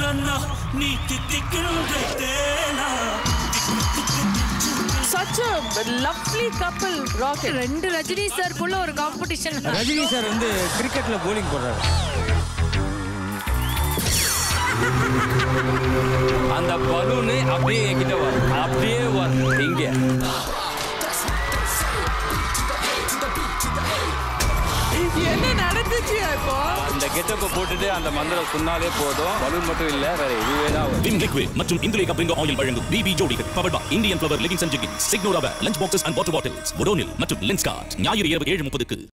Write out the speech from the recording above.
கண்ணா நீ தித்திக்கின்ற தேனா சச் லவ்லி கப்பல் ராக்கெட் ரெண்டு ரஜினி சார் குள்ள ஒரு காம்படிஷன் ரஜினி சார் வந்து கிரிக்கெட்ல போலிங் போடுறாரு அந்த பலூனு அப்படியே என்கிட்ட வரும் அப்படியே வரும் இங்க என்ன நடந்துச்சு இப்போ அந்த கெட்டப்பை போட்டுட்டு அந்த மந்திரம் சொன்னாலே போதும் பலூன் மட்டும் இல்ல வேற இதுவே தான் வரும். விம் லிக்விட் மற்றும் இந்துலேகா பிரிங்கோ ஆயில் வழங்கும் பிபி ஜோடிகள் பவர் பா Indian flower leggings and jeggings Signoraware lunch boxes and water bottles Odonil மற்றும் லென்ஸ்கார்ட் ஞாயிறு இரவு ஏழு முப்பதுக்கு